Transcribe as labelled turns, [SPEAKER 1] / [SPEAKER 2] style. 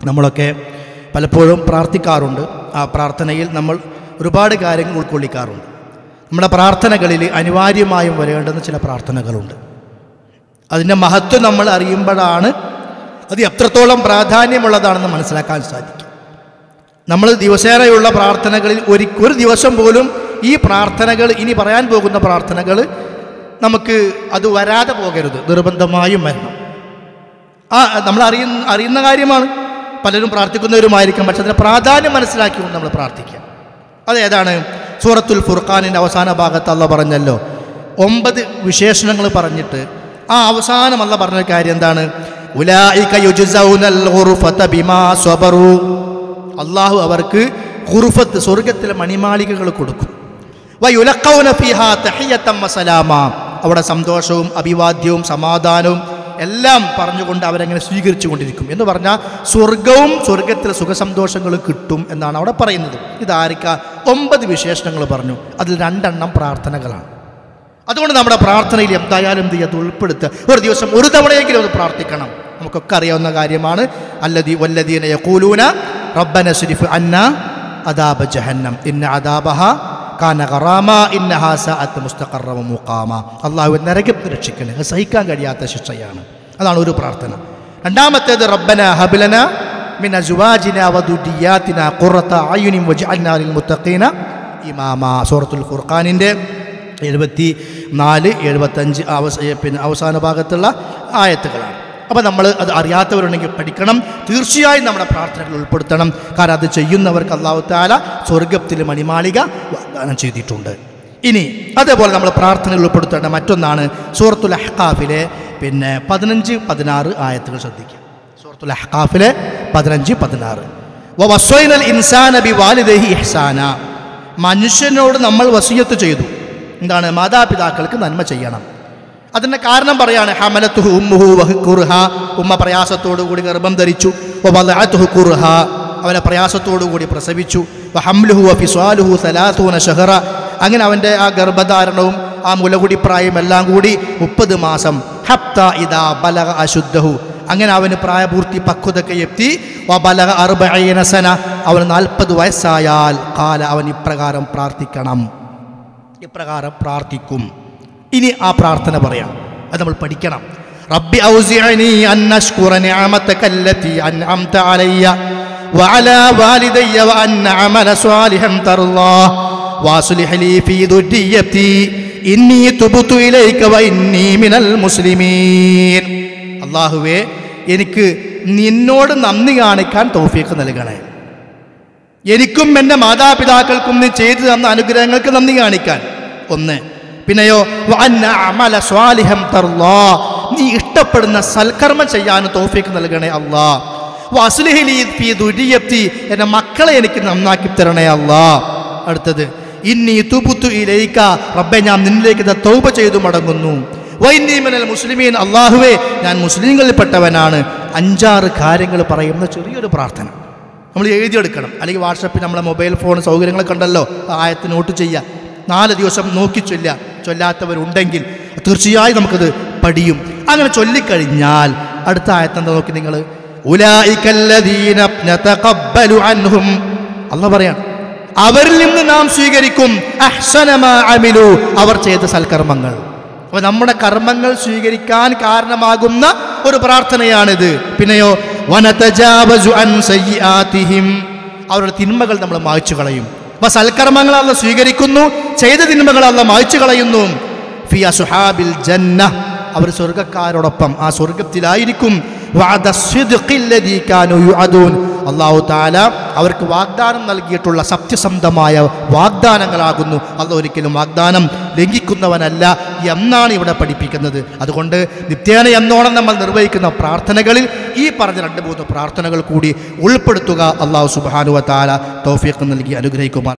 [SPEAKER 1] നമ്മളൊക്കെ പലപ്പോഴും പ്രാർത്ഥിക്കാറുണ്ട് ആ പ്രാർത്ഥനയിൽ നമ്മൾ ഒരുപാട് കാര്യങ്ങൾ ഉൾക്കൊള്ളിക്കാറുണ്ട് നമ്മുടെ പ്രാർത്ഥനകളിൽ അനിവാര്യമായും വരേണ്ടുന്ന ചില പ്രാർത്ഥനകളുണ്ട് അതിൻ്റെ മഹത്വം നമ്മൾ അറിയുമ്പോഴാണ് അത് എത്രത്തോളം പ്രാധാന്യമുള്ളതാണെന്ന് മനസ്സിലാക്കാൻ സാധിക്കും നമ്മൾ ദിവസേനയുള്ള പ്രാർത്ഥനകളിൽ ഒരു ഒരു ദിവസം പോലും ഈ പ്രാർത്ഥനകൾ ഇനി പറയാൻ പോകുന്ന പ്രാർത്ഥനകൾ നമുക്ക് അത് വരാതെ പോകരുത് നിർബന്ധമായും വരണം ആ നമ്മൾ അറിയുന്ന അറിയുന്ന കാര്യമാണ് പലരും പ്രാർത്ഥിക്കുന്നവരുമായിരിക്കും പക്ഷെ അതിൻ്റെ പ്രാധാന്യം മനസ്സിലാക്കിക്കൊണ്ട് നമ്മൾ പ്രാർത്ഥിക്കുക അതേതാണ് സൂറത്തുൽ ഫുർഖാനിൻ്റെ അവസാന ഭാഗത്ത് അല്ല പറഞ്ഞല്ലോ ഒമ്പത് വിശേഷണങ്ങൾ പറഞ്ഞിട്ട് ആ അവസാനം അല്ല പറഞ്ഞ കാര്യം എന്താണ് ഉലായിക യുജ്സൗനൽ ഖുർഫത ബിമാ സ്വബറു അള്ളാഹു അവർക്ക് ഖുർഫത്ത് സ്വർഗത്തിലെ മണിമാളികകൾ കൊടുക്കും വയുലക്കൗന ഫിഹാ തഹിയത്തം വസലാമ അവിടെ സന്തോഷവും അഭിവാദ്യവും സമാധാനവും എല്ലാം പറഞ്ഞുകൊണ്ട് അവരങ്ങനെ സ്വീകരിച്ചു കൊണ്ടിരിക്കും എന്ന് പറഞ്ഞാൽ സ്വർഗവും സ്വർഗത്തിലെ സുഖസന്തോഷങ്ങളും കിട്ടും എന്നാണ് അവിടെ പറയുന്നത് ഇതാരിക്ക ഒമ്പത് വിശേഷണങ്ങൾ പറഞ്ഞു അതിൽ രണ്ടെണ്ണം പ്രാർത്ഥനകളാണ് അതുകൊണ്ട് നമ്മുടെ പ്രാർത്ഥനയിൽ എന്തായാലും എന്ത് ചെയ്യുക അത് ഉൾപ്പെടുത്തുക ഒരു ദിവസം ഒരു തവണയെങ്കിലും അത് പ്രാർത്ഥിക്കണം നമുക്കൊക്കെ അറിയാവുന്ന കാര്യമാണ് അല്ലതി വല്ലദീന യഖൂലൂന റബ്ബന ശരിഫ് അന്ന അദാബ ജഹന്നം ഇന്ന അദാബഹ കാന ഖറാമ ഇന്നഹ സഅത്ത് മുസ്തഖറവ മുഖാമ അള്ളാഹു നരകത്തെ രക്ഷിക്കണേ അത് സഹിക്കാൻ കഴിയാത്ത ശിക്ഷയാണ് അതാണ് ഒരു പ്രാർത്ഥന രണ്ടാമത്തേത് റബ്ബന ഹബിലന മിൻ അസുവാജിന വദുദിയാത്തിന ഖുറത അയുനിൻ വജഅൽനാ ലിൽ മുത്തഖീന ഇമാമ സൂറത്തുൽ ഫുർഖാനിൻ്റെ എഴുപത്തി നാല് എഴുപത്തഞ്ച് അവസ പിന്നെ അവസാന ഭാഗത്തുള്ള ആയത്തുകളാണ് അപ്പോൾ നമ്മൾ അത് അറിയാത്തവരുണ്ടെങ്കിൽ പഠിക്കണം തീർച്ചയായും നമ്മുടെ പ്രാർത്ഥനകൾ ഉൾപ്പെടുത്തണം കാരണം അത് ചെയ്യുന്നവർക്ക് അള്ളാഹു താല സ്വർഗത്തിൽ മണിമാളിക വാഗ്ദാനം ചെയ്തിട്ടുണ്ട് ഇനി അതേപോലെ നമ്മൾ പ്രാർത്ഥനകൾ ഉൾപ്പെടുത്തേണ്ട മറ്റൊന്നാണ് സൂറത്തുൽ അഹ്കാഫിലെ പിന്നെ പതിനഞ്ച് പതിനാറ് ആയത്തുകൾ ശ്രദ്ധിക്കുക സൂറത്തുൽ അഹ്കാഫിലെ പതിനഞ്ച് പതിനാറ് വസ്വൈനൽ ഇൻസാന ബി വാലിദേഹി ഇഹ്സാന മനുഷ്യനോട് നമ്മൾ വസീയത്ത് ചെയ്തു എന്താണ് മാതാപിതാക്കൾക്ക് നന്മ ചെയ്യണം അതിൻ്റെ കാരണം പറയാണ് ഹമലത്തുഹു ഉമ്മുഹു വഹു കുർഹ ഉമ്മ പ്രയാസത്തോടു കൂടി ഗർഭം ധരിച്ചു വലഅത്തുഹു കുർഹ അവനെ പ്രയാസത്തോടു കൂടി പ്രസവിച്ചു വഹംലുഹു വഫിസ്വാലുഹു സലാത്തൂന ഷഹറ അങ്ങനെ അവൻ്റെ ആ ഗർഭധാരണവും ആ മുലകുടി പ്രായം എല്ലാം കൂടി മുപ്പത് മാസം ഹപ്ത ഇദാ ബലഗ അശുദ്ധഹു അങ്ങനെ അവന് പ്രായപൂർത്തി പക്വതയ്ക്ക് എത്തി വ ബലഗ അർബഅീന അവന് നാൽപ്പത് വയസ്സായാൽ കാല അവൻ ഇപ്രകാരം പ്രാർത്ഥിക്കണം ഇപ്രകാരം പ്രാർത്ഥിക്കും ഇനി ആ പ്രാർത്ഥന പറയാം അത് നമ്മൾ പഠിക്കണം റബ്ബി ഔസിഅനി അൻ അഷ്കുറ നിഅമതക അല്ലതി അൻഅംത അലയ്യ വഅലാ വാലിദയ്യ വഅൻ അമല സ്വാലിഹൻ തർളാ വാസ്ലിഹ് ലി ഫീ ദുർരിയതി ഇന്നി തുബ്തു ഇലൈക വഇന്നി മിനൽ മുസ്ലിമീൻ അല്ലാഹുവേ എനിക്ക് നിന്നോട് നന്ദി കാണിക്കാൻ തൗഫീഖ് നൽകണേ എനിക്കും എൻ്റെ മാതാപിതാക്കൾക്കും നീ ചെയ്തു തന്ന അനുഗ്രഹങ്ങൾക്ക് നന്ദി കാണിക്കാൻ ഒന്ന് പിന്നെയോ വഅന്ന അമല സ്വാലിഹം തർല്ലാ നീ ഇഷ്ടപ്പെടുന്ന സൽക്കർമ്മം ചെയ്യാൻ തോഫിക്ക് നൽകണേ അല്ലാ വസുലഹിലി ഫീ ദുരിയത്തി എൻ്റെ മക്കളെ എനിക്ക് നന്നാക്കി തരണേ അല്ലാ അടുത്തത് ഇന്നി തുബുത്തു ഇലൈക്ക റബ്ബെ ഞാൻ നിന്നിലേക്ക് ഇതാ തൗബ ചെയ്തു മടങ്ങുന്നു വൈന്നീമനൽ മുസ്ലിമീൻ അള്ളാഹുവേ ഞാൻ മുസ്ലിങ്ങളിൽപ്പെട്ടവനാണ് അഞ്ചാറ് കാര്യങ്ങൾ പറയുന്ന ചെറിയൊരു പ്രാർത്ഥന നമ്മൾ എഴുതിയെടുക്കണം അല്ലെങ്കിൽ വാട്സപ്പിൽ നമ്മളെ മൊബൈൽ ഫോൺ സൗകര്യങ്ങളൊക്കെ ഉണ്ടല്ലോ ആ ആയത്ത് നോട്ട് ചെയ്യുക നാല് ദിവസം നോക്കി ചൊല്ലുക ചൊല്ലാത്തവരുണ്ടെങ്കിൽ തീർച്ചയായും നമുക്കത് പഠിയും അങ്ങനെ ചൊല്ലിക്കഴിഞ്ഞാൽ അടുത്ത ആയത്ത് എന്താ നോക്കി നിങ്ങൾ അല്ല പറയാണ് അവരിൽ നിന്ന് നാം സ്വീകരിക്കും അഹ്സനമാ അമിലു അവർ ചെയ്ത സൽക്കർമ്മങ്ങൾ അപ്പൊ നമ്മുടെ കർമ്മങ്ങൾ സ്വീകരിക്കാൻ കാരണമാകുന്ന ഒരു പ്രാർത്ഥനയാണിത് പിന്നെയോ വനതജാവസു അൻ സയ്യിആതിഹിം അവരുടെ തിന്മകൾ നമ്മൾ മായ്ച്ചു കളയും അപ്പൊ സൽക്കർമ്മങ്ങൾ അല്ല സ്വീകരിക്കുന്നു ചെയ്ത തിന്മകൾ അല്ല മായ്ച്ചു കളയുന്നു ഫി അസുഹാബിൽ ജന്ന അവർ സ്വർഗക്കാരോടൊപ്പം ആ സ്വർഗത്തിലായിരിക്കും വഅദ സ്വിദ്ഖില്ലദീ കാനൂ യുഅദൂൻ അല്ലാഹു തആല അവർക്ക് വാഗ്ദാനം നൽകിയിട്ടുള്ള സത്യസന്ധമായ വാഗ്ദാനങ്ങളാകുന്നു അല്ല ഒരിക്കലും വാഗ്ദാനം ലംഘിക്കുന്നവനല്ല എന്നാണ് ഇവിടെ പഠിപ്പിക്കുന്നത് അതുകൊണ്ട് നിത്യേന എന്നോണം നമ്മൾ നിർവഹിക്കുന്ന പ്രാർത്ഥനകളിൽ ഈ പറഞ്ഞ രണ്ട് മൂന്ന് പ്രാർത്ഥനകൾ കൂടി ഉൾപ്പെടുത്തുക അള്ളാഹു സുബാനുവ താല തൗഫീഖ് നൽകി അനുഗ്രഹിക്കുമാർ